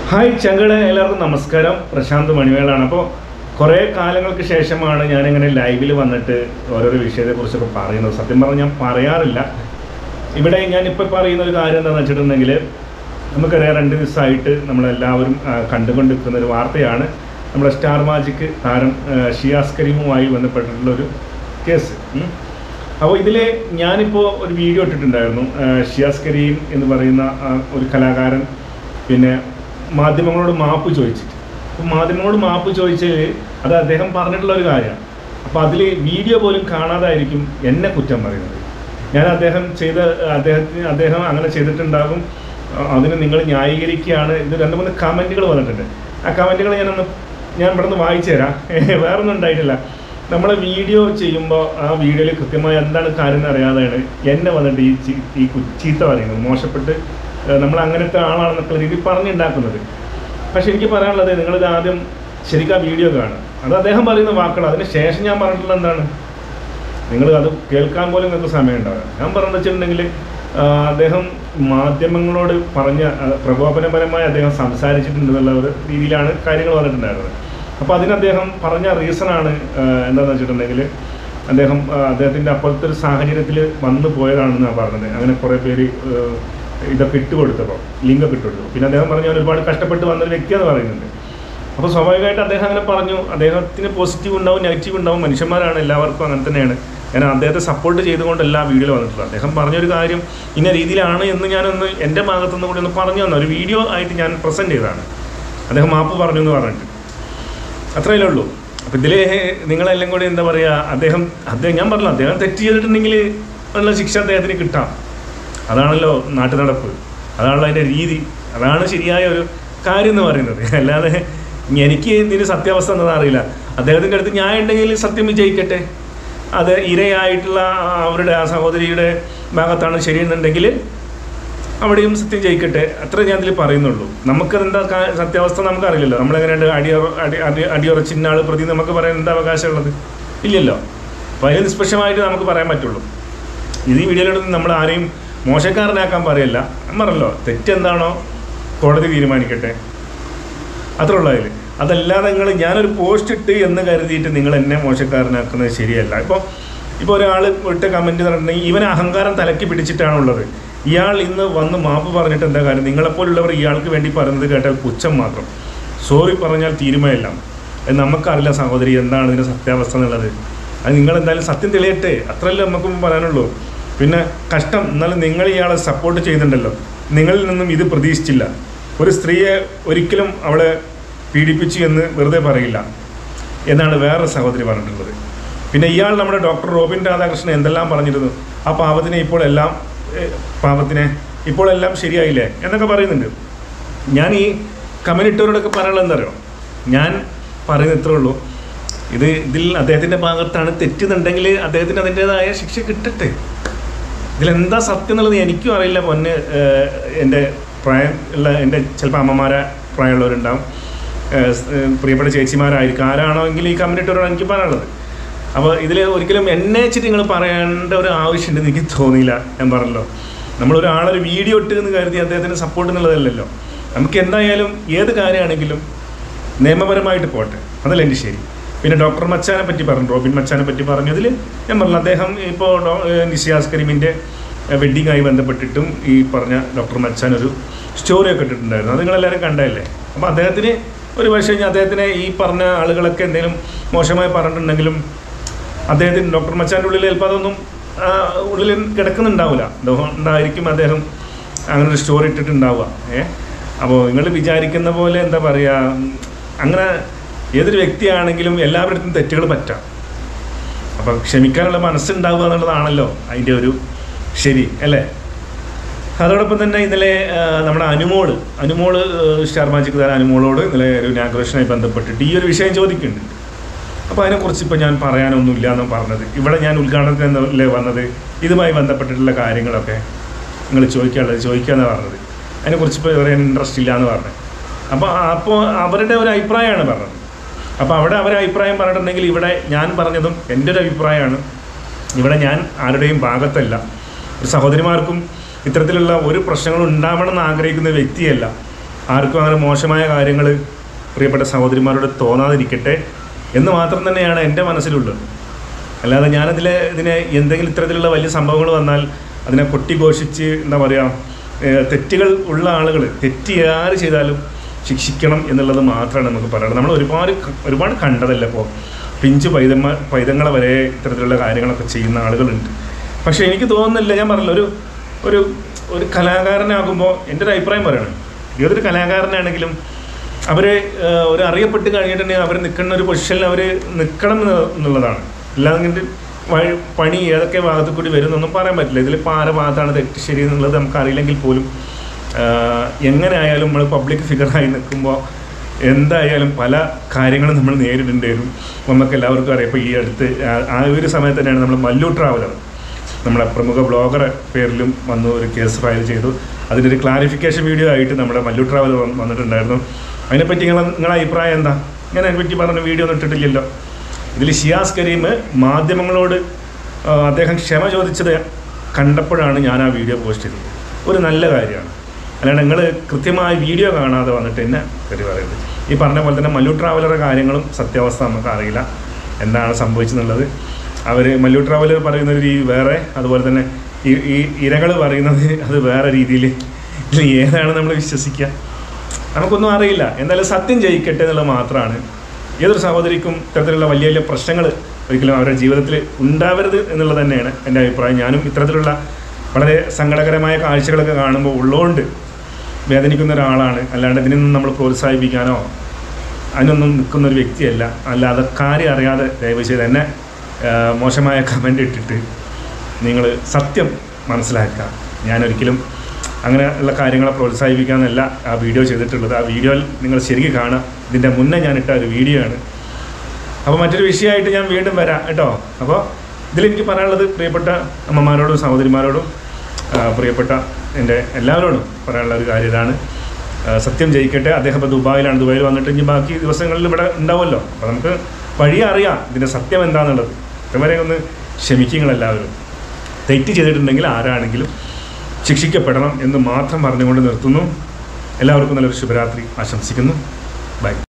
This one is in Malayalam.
ഹായ് ചങ്കളെ എല്ലാവർക്കും നമസ്കാരം പ്രശാന്ത് മണിവേളാണ് അപ്പോൾ കുറേ കാലങ്ങൾക്ക് ശേഷമാണ് ഞാനിങ്ങനെ ലൈവിൽ വന്നിട്ട് ഓരോരോ വിഷയത്തെക്കുറിച്ചൊക്കെ പറയുന്നത് സത്യം പറഞ്ഞാൽ ഞാൻ പറയാറില്ല ഇവിടെ ഞാനിപ്പോൾ പറയുന്ന ഒരു കാര്യം എന്താണെന്ന് വെച്ചിട്ടുണ്ടെങ്കിൽ നമുക്കറിയാം രണ്ട് ദിവസമായിട്ട് നമ്മളെല്ലാവരും ആ, കണ്ടുകൊണ്ടിരിക്കുന്ന ഒരു വാർത്തയാണ് നമ്മുടെ സ്റ്റാർ മാജിക് താരം ആ, ഷിയാസ് കരീമുമായി ബന്ധപ്പെട്ടിട്ടുള്ള ഒരു കേസ് ഉം. അപ്പോൾ ഇതിൽ ഞാനിപ്പോൾ ഒരു വീഡിയോ ഇട്ടിട്ടുണ്ടായിരുന്നു ആ, ഷിയാസ് കരീം എന്ന് പറയുന്ന ആ, ഒരു കലാകാരൻ പിന്നെ മാധ്യമങ്ങളോട് മാപ്പ് ചോദിച്ചിട്ട് അപ്പോൾ മാധ്യമങ്ങളോട് മാപ്പ് ചോദിച്ചതിൽ അത് അദ്ദേഹം പറഞ്ഞിട്ടുള്ള ഒരു കാര്യമാണ് അപ്പോൾ അതിൽ വീഡിയോ പോലും കാണാതായിരിക്കും എന്നെ കുറ്റം പറയുന്നത് ഞാൻ അദ്ദേഹം ചെയ്ത അദ്ദേഹത്തിന് അദ്ദേഹം അങ്ങനെ ചെയ്തിട്ടുണ്ടാകും അ- അതിന് നിങ്ങൾ ന്യായീകരിക്കുകയാണ് ഇത് രണ്ട് മൂന്ന് കമൻറ്റുകൾ വന്നിട്ടുണ്ട് ആ കമൻറ്റുകൾ ഞാനൊന്ന് ഞാൻ ഇവിടെ നിന്ന് വായിച്ചു തരാം വേറെ ഒന്നും ഉണ്ടായിട്ടില്ല നമ്മൾ വീഡിയോ ചെയ്യുമ്പോൾ ആ വീഡിയോയിൽ കൃത്യമായി എന്താണ് കാര്യം എന്ന് അറിയാതെയാണ് എന്നെ വന്നിട്ട് ഈ ചീ- ഈ കു- ചീത്ത പറയുന്നത് മോശപ്പെട്ട് ഏഹ്, നമ്മൾ അങ്ങനത്തെ ആളാണെന്നൊക്കെ രീതിയിൽ പറഞ്ഞുണ്ടാക്കുന്നത് പക്ഷെ എനിക്ക് പറയാനുള്ളത് നിങ്ങളിത് ആദ്യം ശരിക്കും ആ വീഡിയോ കാണുക അത് അദ്ദേഹം പറയുന്ന വാക്കുകൾ അതിന് ശേഷം ഞാൻ പറഞ്ഞിട്ടുള്ള എന്താണ് നിങ്ങൾ അത് കേൾക്കാൻ പോലും നിങ്ങൾക്ക് സമയം ഉണ്ടാവില്ല ഞാൻ പറഞ്ഞത് വെച്ചിട്ടുണ്ടെങ്കിൽ ആ, അദ്ദേഹം മാധ്യമങ്ങളോട് പറഞ്ഞ ആ, പ്രകോപനപരമായി അദ്ദേഹം സംസാരിച്ചിട്ടുണ്ടെന്നുള്ള ഒരു രീതിയിലാണ് കാര്യങ്ങൾ പറഞ്ഞിട്ടുണ്ടായിരുന്നത് അപ്പോൾ അതിന് അദ്ദേഹം പറഞ്ഞ റീസണാണ് എന്താണെന്ന് വെച്ചിട്ടുണ്ടെങ്കിൽ അദ്ദേഹം ആ, അദ്ദേഹത്തിൻ്റെ അപ്പോഴത്തെ ഒരു സാഹചര്യത്തിൽ വന്നു പോയതാണെന്നാണ് പറഞ്ഞത് അങ്ങനെ കുറേ പേര് ആ, ഇതൊക്കെ ഇട്ടുകൊടുത്തപ്പോൾ ലിങ്കൊക്കെ ഇട്ടുകൊടുത്തു പിന്നെ അദ്ദേഹം പറഞ്ഞു ഞാൻ ഒരുപാട് കഷ്ടപ്പെട്ട് വന്നൊരു വ്യക്തിയാന്ന് പറയുന്നുണ്ട് അപ്പോൾ സ്വാഭാവികമായിട്ട് അദ്ദേഹം അങ്ങനെ പറഞ്ഞു അദ്ദേഹത്തിന് പോസിറ്റീവ് ഉണ്ടാവും നെഗറ്റീവ് ഉണ്ടാവും മനുഷ്യന്മാരാണ് എല്ലാവർക്കും അങ്ങനെ തന്നെയാണ് ഞാൻ അദ്ദേഹത്തെ സപ്പോർട്ട് ചെയ്തുകൊണ്ടല്ല ആ വീഡിയോയിൽ വന്നിട്ടുള്ളത് അദ്ദേഹം പറഞ്ഞൊരു കാര്യം ഇന്ന രീതിയിലാണ് എന്ന് ഞാനൊന്ന് എൻ്റെ ഭാഗത്തുനിന്ന് കൂടി ഒന്ന് പറഞ്ഞു തന്നു ഒരു വീഡിയോ ആയിട്ട് ഞാൻ പ്രസൻറ്റ് ചെയ്തതാണ് അദ്ദേഹം മാപ്പ് പറഞ്ഞു എന്ന് പറഞ്ഞിട്ട് അത്രയല്ലേ ഉള്ളൂ അപ്പം ഇതിൽ നിങ്ങളെല്ലാം കൂടി എന്താ പറയുക അദ്ദേഹം അദ്ദേഹം ഞാൻ പറഞ്ഞു അദ്ദേഹം തെറ്റ് ചെയ്തിട്ടുണ്ടെങ്കിൽ ഉള്ള ശിക്ഷ അദ്ദേഹത്തിന് കിട്ടാം അതാണല്ലോ നാട്ടു നടപ്പ് അതാണല്ലോ അതിൻ്റെ രീതി അതാണ് ശരിയായ ഒരു കാര്യം എന്ന് പറയുന്നത് അല്ലാതെ എനിക്ക് ഇതിന് സത്യാവസ്ഥ എന്താണെന്ന് അറിയില്ല അദ്ദേഹത്തിൻ്റെ അടുത്ത് ഞാൻ ഉണ്ടെങ്കിൽ സത്യം വിജയിക്കട്ടെ അത് ഇരയായിട്ടുള്ള ആ അവരുടെ ആ സഹോദരിയുടെ ഭാഗത്താണ് ശരിയെന്നുണ്ടെങ്കിൽ അവിടെയും സത്യം ജയിക്കട്ടെ അത്ര ഞാൻ ഇതിൽ പറയുന്നുള്ളൂ നമുക്കതെന്താ കാ- സത്യാവസ്ഥ നമുക്കറിയില്ലല്ലോ നമ്മളെങ്ങനെയുണ്ട് അടിയ അടി അടി അടിയുറച്ചിന്ന ആൾ പ്രതി നമുക്ക് പറയാൻ എന്താ അവകാശമുള്ളത് ഇല്ലല്ലോ അപ്പോൾ അതിന് നിഷ്പക്ഷമായിട്ട് നമുക്ക് പറയാൻ പറ്റുള്ളൂ ഇത് ഈ വീഡിയോയിലൂടെ നമ്മൾ ആരെയും മോശക്കാരനാക്കാൻ പറയല്ല ഞാൻ പറഞ്ഞല്ലോ തെറ്റെന്താണോ കോടതി തീരുമാനിക്കട്ടെ അത്രേ ഉള്ളൂ അതിൽ അതല്ലാതെ നിങ്ങൾ ഞാനൊരു പോസ്റ്റ് ഇട്ട് എന്ന് കരുതിയിട്ട് നിങ്ങൾ എന്നെ മോശക്കാരനാക്കുന്നത് ശരിയല്ല ഇപ്പോൾ ഇപ്പോൾ ഒരാൾ ഇട്ട കമൻറ്റ് പറഞ്ഞിട്ടുണ്ടെങ്കിൽ ഇവൻ അഹങ്കാരം തലക്കി പിടിച്ചിട്ടാണുള്ളത് ഇയാൾ ഇന്ന് വന്ന് മാപ്പ് പറഞ്ഞിട്ട് എന്താ കാര്യം നിങ്ങളെപ്പോലുള്ളവർ ഇയാൾക്ക് വേണ്ടി പറയുന്നത് കേട്ടാൽ പുച്ഛം മാത്രം സോറി പറഞ്ഞാൽ തീരുമാനമില്ല അത് നമുക്കറിയില്ല സഹോദരി എന്താണ് ഇതിൻ്റെ സത്യാവസ്ഥ എന്നുള്ളത് അത് നിങ്ങൾ എന്തായാലും സത്യം തെളിയട്ടെ അത്രയല്ലേ നമുക്കും പറയാനുള്ളൂ പിന്നെ കഷ്ടം എന്നാലും നിങ്ങൾ ഇയാളെ സപ്പോർട്ട് ചെയ്യുന്നുണ്ടല്ലോ നിങ്ങളിൽ നിന്നും ഇത് പ്രതീക്ഷിച്ചില്ല ഒരു സ്ത്രീയെ ഒരിക്കലും അവളെ പീഡിപ്പിച്ചു എന്ന് വെറുതെ പറയില്ല എന്നാണ് വേറെ സഹോദരി പറഞ്ഞിട്ടുള്ളത് പിന്നെ ഇയാൾ നമ്മുടെ ഡോക്ടർ റോബിൻ രാധാകൃഷ്ണൻ എന്തെല്ലാം പറഞ്ഞിരുന്നു ആ പാവത്തിനെ ഇപ്പോൾ എല്ലാം ഏഹ്, പാവത്തിനെ ഇപ്പോൾ എല്ലാം ശരിയായില്ലേ എന്നൊക്കെ പറയുന്നുണ്ട് ഞാൻ ഈ കമന്റ് ഇട്ടവരോടൊക്കെ പറയാനുള്ളത് എന്താ അറിയോ ഞാൻ പറയുന്നത് ഇത്രേ ഉള്ളൂ ഇത് ഇതിൽ അദ്ദേഹത്തിൻ്റെ ഭാഗത്താണ് തെറ്റുന്നുണ്ടെങ്കിൽ അദ്ദേഹത്തിന് അതിൻ്റെതായ ശിക്ഷ കിട്ടട്ടെ ഇതിലെന്താ സത്യം എന്നുള്ളത് എനിക്കും അറിയില്ല പൊന്ന് ഏഹ്, എൻ്റെ പ്രായം ഉള്ള എൻ്റെ ചിലപ്പോൾ അമ്മമാരെ പ്രായമുള്ളവരുണ്ടാവും ഏഹ്, സ്- ഏഹ്, പ്രിയപ്പെട്ട ചേച്ചിമാരായിരിക്കും ആരാണോ എങ്കിൽ ഈ കമൻറ്റ് ഇട്ടവരോട് എനിക്ക് പറയാനുള്ളത് അപ്പോൾ ഇതിൽ ഒരിക്കലും എന്നെ വെച്ചിട്ട് നിങ്ങൾ പറയേണ്ട ഒരു ആവശ്യമുണ്ടെന്ന് എനിക്ക് തോന്നിയില്ല ഞാൻ പറഞ്ഞല്ലോ നമ്മളൊരാളൊരു വീഡിയോ ഇട്ട് എന്ന് കരുതി അദ്ദേഹത്തിന് സപ്പോർട്ട് എന്നുള്ളതല്ലല്ലോ നമുക്ക് എന്തായാലും ഏത് കാര്യമാണെങ്കിലും നിയമപരമായിട്ട് പോട്ടെ അതല്ല എൻ്റെ ശരി പിന്നെ ഡോക്ടർ മച്ചാനെ പറ്റി പറഞ്ഞു റോബിൻ മച്ചാനെ പറ്റി പറഞ്ഞതിൽ ഞാൻ പറഞ്ഞു അദ്ദേഹം ഇപ്പോൾ നിഷിയാസ് കരീമിൻ്റെ വെഡ്ഡിങ് ആയി ബന്ധപ്പെട്ടിട്ടും ഈ പറഞ്ഞ ഡോക്ടർ മച്ചാൻ ഒരു സ്റ്റോറിയൊക്കെ ഇട്ടിട്ടുണ്ടായിരുന്നു അത് നിങ്ങളെല്ലാവരും കണ്ടതല്ലേ അപ്പോൾ അദ്ദേഹത്തിന് ഒരു പക്ഷേ കഴിഞ്ഞാൽ അദ്ദേഹത്തിനെ ഈ പറഞ്ഞ ആളുകളൊക്കെ എന്തെങ്കിലും മോശമായി പറഞ്ഞിട്ടുണ്ടെങ്കിലും അദ്ദേഹത്തിന് ഡോക്ടർ മച്ചാൻ്റെ ഉള്ളിൽ ചിലപ്പോൾ അതൊന്നും ആ, ഉള്ളിൽ കിടക്കുന്നുണ്ടാവില്ല അതുകൊണ്ടായിരിക്കും അദ്ദേഹം അങ്ങനെ ഒരു സ്റ്റോറി ഇട്ടിട്ടുണ്ടാവുക ഏ അപ്പോൾ നിങ്ങൾ വിചാരിക്കുന്ന പോലെ എന്താ പറയുക അങ്ങനെ ഏതൊരു വ്യക്തിയാണെങ്കിലും എല്ലാവരുടെ അടുത്തും തെറ്റുകൾ പറ്റാം അപ്പം ക്ഷമിക്കാനുള്ള മനസ്സുണ്ടാവുക എന്നുള്ളതാണല്ലോ അതിൻ്റെ ഒരു ശരി അല്ലേ അതോടൊപ്പം തന്നെ ഇന്നലെ ആ, നമ്മുടെ അനുമോള് അനുമോള് ആ, സ്റ്റാർ മാജിക് താരം അനുമോളോട് ഇന്നലെ ഒരു ഇനാഗ്രേഷനായി ബന്ധപ്പെട്ടിട്ട് ഈ ഒരു വിഷയം ചോദിക്കുന്നുണ്ട് അപ്പോൾ അതിനെക്കുറിച്ച് ഇപ്പോൾ ഞാൻ പറയാനൊന്നുമില്ല എന്നാണ് പറഞ്ഞത് ഇവിടെ ഞാൻ ഉദ്ഘാടനത്തിന് എന്നല്ലേ വന്നത് ഇതുമായി ബന്ധപ്പെട്ടിട്ടുള്ള കാര്യങ്ങളൊക്കെ നിങ്ങൾ ചോദിക്കാനുള്ളത് ചോദിക്കാന്നാണ് പറഞ്ഞത് അതിനെക്കുറിച്ച് ഇപ്പോൾ പറയാൻ ഇൻട്രസ്റ്റ് ഇല്ല എന്ന് പറഞ്ഞത് അപ്പോൾ അപ്പോൾ അവരുടെ ഒരു അഭിപ്രായമാണ് പറഞ്ഞത് അപ്പോൾ അവിടെ അവരെ അഭിപ്രായം പറഞ്ഞിട്ടുണ്ടെങ്കിൽ ഇവിടെ ഞാൻ പറഞ്ഞതും എൻ്റെ ഒരു അഭിപ്രായമാണ് ഇവിടെ ഞാൻ ആരുടെയും ഭാഗത്തല്ല ഒരു സഹോദരിമാർക്കും ഇത്തരത്തിലുള്ള ഒരു പ്രശ്നങ്ങളും ഉണ്ടാവണം എന്ന് ആഗ്രഹിക്കുന്ന വ്യക്തിയല്ല ആർക്കും അങ്ങനെ മോശമായ കാര്യങ്ങൾ പ്രിയപ്പെട്ട സഹോദരിമാരോട് തോന്നാതിരിക്കട്ടെ എന്ന് മാത്രം തന്നെയാണ് എൻ്റെ മനസ്സിലുള്ളത് അല്ലാതെ ഞാനതിൽ ഇതിനെ എന്തെങ്കിലും ഇത്തരത്തിലുള്ള വലിയ സംഭവങ്ങൾ വന്നാൽ അതിനെ കൊട്ടിഘോഷിച്ച് എന്താ പറയുക ഏഹ് തെറ്റുകൾ ഉള്ള ആളുകൾ തെറ്റ് ആര് ചെയ്താലും ശിക്ഷിക്കണം എന്നുള്ളത് മാത്രമാണ് നമുക്ക് പറയുന്നത് നമ്മൾ ഒരുപാട് ക- ഒരുപാട് കണ്ടതല്ല ഇപ്പോൾ പിഞ്ച് പൈതന്മാർ പൈതങ്ങളെ വരെ ഇത്തരത്തിലുള്ള കാര്യങ്ങളൊക്കെ ചെയ്യുന്ന ആളുകളുണ്ട് പക്ഷേ എനിക്ക് തോന്നുന്നില്ല ഞാൻ പറഞ്ഞില്ല ഒരു ഒരു ഒരു കലാകാരനാകുമ്പോൾ എൻ്റെ ഒരു അഭിപ്രായം പറയണം ഏതൊരു കലാകാരനാണെങ്കിലും അവർ ഒരു അറിയപ്പെട്ട് കഴിഞ്ഞിട്ടുണ്ടെങ്കിൽ അവർ നിൽക്കുന്ന ഒരു പൊസിഷനിൽ അവർ നിൽക്കണം എന്ന് എന്നുള്ളതാണ് അല്ലാതെ വഴി പണി ഏതൊക്കെ ഭാഗത്ത് കൂടി വരും എന്നൊന്നും പറയാൻ പറ്റില്ല ഇതിലിപ്പോൾ ആരെ ഭാഗത്താണ് തെറ്റ് ശരി എന്നുള്ളത് നമുക്ക് അറിയില്ലെങ്കിൽ പോലും ആഹ് എങ്ങനെ ആയാലും നമ്മൾ പബ്ലിക് ഫിഗറായി നിൽക്കുമ്പോൾ എന്തായാലും പല കാര്യങ്ങളും നമ്മൾ നേരിടേണ്ടി വരും നമുക്ക് എല്ലാവർക്കും അറിയാം ഇപ്പോൾ ഈ അടുത്ത് ആ- ആ ഒരു സമയത്ത് തന്നെയാണ് നമ്മൾ മല്ലു ട്രാവലർ നമ്മുടെ പ്രമുഖ ബ്ലോഗർ പേരിലും വന്നു ഒരു കേസ് ഫയൽ ചെയ്തു അതിൻ്റെ ഒരു ക്ലാരിഫിക്കേഷൻ വീഡിയോ ആയിട്ട് നമ്മുടെ മല്ലു ട്രാവൽ വന്ന് വന്നിട്ടുണ്ടായിരുന്നു അതിനെപ്പറ്റി നിങ്ങൾ നിങ്ങളുടെ അഭിപ്രായം എന്താ ഞാൻ അതിനെപ്പറ്റി പറഞ്ഞ വീഡിയോ ഒന്നും ഇട്ടിട്ടില്ലല്ലോ ഇതിൽ ഷിയാസ് കരീം മാധ്യമങ്ങളോട് ആ, അദ്ദേഹം ക്ഷമ ചോദിച്ചത് കണ്ടപ്പോഴാണ് ഞാൻ ആ വീഡിയോ പോസ്റ്റ് ചെയ്തത് ഒരു നല്ല കാര്യമാണ് അല്ലാണ്ട് നിങ്ങൾ കൃത്യമായി വീഡിയോ കാണാതെ വന്നിട്ട് എന്നെ കരി പറയുന്നത് ഈ പറഞ്ഞ പോലെ തന്നെ മല്ലു ട്രാവലറുടെ കാര്യങ്ങളും സത്യാവസ്ഥ നമുക്ക് അറിയില്ല എന്താണ് സംഭവിച്ചെന്നുള്ളത് അവർ മല്ലു ട്രാവലർ പറയുന്ന ഒരു രീതി വേറെ അതുപോലെ തന്നെ ഈ ഈ ഇരകൾ പറയുന്നത് അത് വേറെ രീതിയിൽ ഇതിൽ ഏതാണ് നമ്മൾ വിശ്വസിക്കുക നമുക്കൊന്നും അറിയില്ല എന്തായാലും സത്യം ജയിക്കട്ടെ എന്നുള്ളത് മാത്രമാണ് ഏതൊരു സഹോദരിക്കും ഇത്തരത്തിലുള്ള വലിയ വലിയ പ്രശ്നങ്ങൾ ഒരിക്കലും അവരുടെ ജീവിതത്തിൽ ഉണ്ടാവരുത് എന്നുള്ളത് തന്നെയാണ് എൻ്റെ അഭിപ്രായം ഞാനും ഇത്തരത്തിലുള്ള വളരെ സങ്കടകരമായ കാഴ്ചകളൊക്കെ കാണുമ്പോൾ ഉള്ളതുകൊണ്ട് വേദനിക്കുന്ന ഒരാളാണ് അല്ലാണ്ട് ഇതിനൊന്നും നമ്മൾ പ്രോത്സാഹിപ്പിക്കാനോ അതിനൊന്നും നിൽക്കുന്ന ഒരു വ്യക്തിയല്ല അല്ലാതെ കാര്യം അറിയാതെ ദയവ് ചെയ്ത് എന്നെ ആ, മോശമായ കമൻ്റ് ഇട്ടിട്ട് നിങ്ങൾ സത്യം മനസ്സിലാക്കുക ഞാനൊരിക്കലും അങ്ങനെ ഉള്ള കാര്യങ്ങളെ പ്രോത്സാഹിപ്പിക്കാമെന്നല്ല ആ വീഡിയോ ചെയ്തിട്ടുള്ളത് ആ വീഡിയോയിൽ നിങ്ങൾ ശരിക്കും കാണുക ഇതിൻ്റെ മുന്നേ ഞാൻ ഇട്ട ഒരു വീഡിയോ ആണ് അപ്പോൾ മറ്റൊരു വിഷയമായിട്ട് ഞാൻ വീണ്ടും വരാം കേട്ടോ അപ്പോൾ ഇതിലെനിക്ക് പറയാനുള്ളത് പ്രിയപ്പെട്ട അമ്മമാരോടും സഹോദരിമാരോടും ആ, പ്രിയപ്പെട്ട എൻ്റെ എല്ലാവരോടും പറയാനുള്ള ഒരു കാര്യം ഇതാണ് ആ, സത്യം ജയിക്കട്ടെ അദ്ദേഹം ഇപ്പോൾ ദുബായിലാണ് ദുബായിൽ വന്നിട്ട് ഇനി ബാക്കി ദിവസങ്ങളിൽ ഇവിടെ ഉണ്ടാവുമല്ലോ അപ്പോൾ നമുക്ക് വഴി അറിയാം ഇതിൻ്റെ സത്യം എന്താണെന്നുള്ളത് ഇതുവരെ ഒന്ന് ക്ഷമിക്കുങ്ങളെല്ലാവരും തെറ്റ് ചെയ്തിട്ടുണ്ടെങ്കിൽ ആരാണെങ്കിലും ശിക്ഷിക്കപ്പെടണം എന്ന് മാത്രം പറഞ്ഞുകൊണ്ട് നിർത്തുന്നു എല്ലാവർക്കും നല്ലൊരു ശുഭരാത്രി ആശംസിക്കുന്നു ബൈ